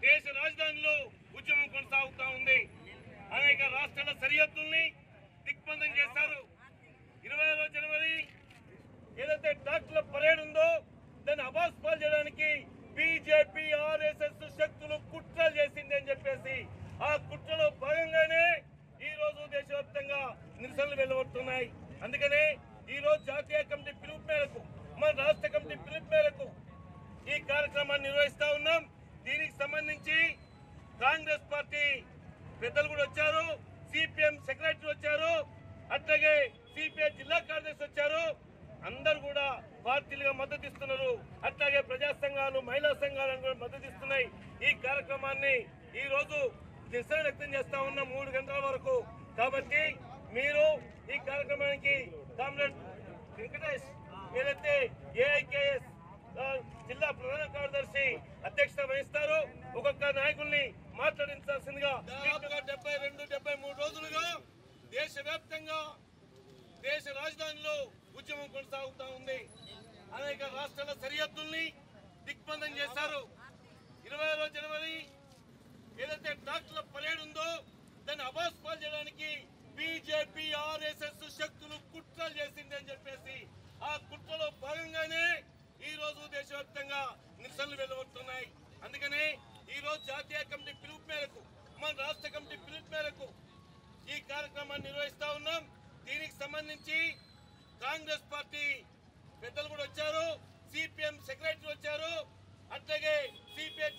దేశ రాజధానిలో ఉద్యమం కొనసాగుతా ఉంది అనేక రాష్ట్రాల సరిహద్దుల్ని దిగ్బంధం చేశారు ఇరవై జనవరి ఏదైతే డాక్టర్ల పరేడ్ ఉందో దాన్ని అబాస్పాలు చేయడానికి బీజేపీ ఆర్ఎస్ఎస్ శక్తులు కుట్రలు చేసింది అని చెప్పేసి ఆ కుట్రలో భాగంగానే ఈ రోజు దేశవ్యాప్తంగా నిరసనలు వెలువడుతున్నాయి అందుకనే ఈ రోజు జాతీయ కమిటీ పిలుపు మేరకు మన రాష్ట్ర కమిటీ పిలుపు మేరకు ఈ కార్యక్రమాన్ని నిర్వహిస్తా ఉన్నాం దీనికి సంబంధించి కాంగ్రెస్ పార్టీ పెద్దలు కూడా వచ్చారు సిపిఎం సెక్రటరీ వచ్చారు అట్లాగే సిపిఐ జిల్లా కార్యదర్శి వచ్చారు అందరు కూడా పార్టీలుగా మద్దతు ఇస్తున్నారు అట్లాగే ప్రజా సంఘాలు మహిళా సంఘాలను కూడా మద్దతు ఇస్తున్నాయి ఈ కార్యక్రమాన్ని ఈ రోజు నిరసన వ్యక్తం చేస్తా ఉన్నాం మూడు గంటల వరకు కాబట్టి మీరు ఈ కార్యక్రమానికి కామ్రేడ్ వెంకటేష్ ఏదైతే ఏఐకేఎస్ ఆ, జిల్లా ప్రధాన కార్యదర్శి అధ్యక్షత వహిస్తారు ఒక్కొక్క నాయకుల్ని మాట్లాడించాల్సిందిగా దాదాపుగా డెబ్బై రెండు డెబ్బై మూడు రోజులుగా దేశవ్యాప్తంగా దేశ రాజధానిలో ఉద్యమం కొనసాగుతా ఉంది అనేక రాష్ట్రాల సరిహద్దుల్ని దిగ్బంధం చేశారు ఇరవై జనవరి ఏదైతే డాక్టర్ల పరేడ్ ఉందో దాన్ని అబాస్పాలు చేయడానికి బీజేపీ ఆర్ఎస్ఎస్ శక్తులు కుట్రలు చేసింది అని చెప్పేసి ఆ కుట్రలో భాగంగానే ఈ రోజు దేశవ్యాప్తంగా నిరసనలు వెలువడుతున్నాయి అందుకనే ఈ రోజు జాతీయ కమిటీ పిలుపు మేరకు మన రాష్ట్ర కమిటీ పిలుపు మేరకు ఈ కార్యక్రమాన్ని నిర్వహిస్తా ఉన్నాం దీనికి సంబంధించి కాంగ్రెస్ పార్టీ పెద్దలు కూడా వచ్చారు సిపిఎం సెక్రటరీ వచ్చారు అట్లాగే సిపిఐ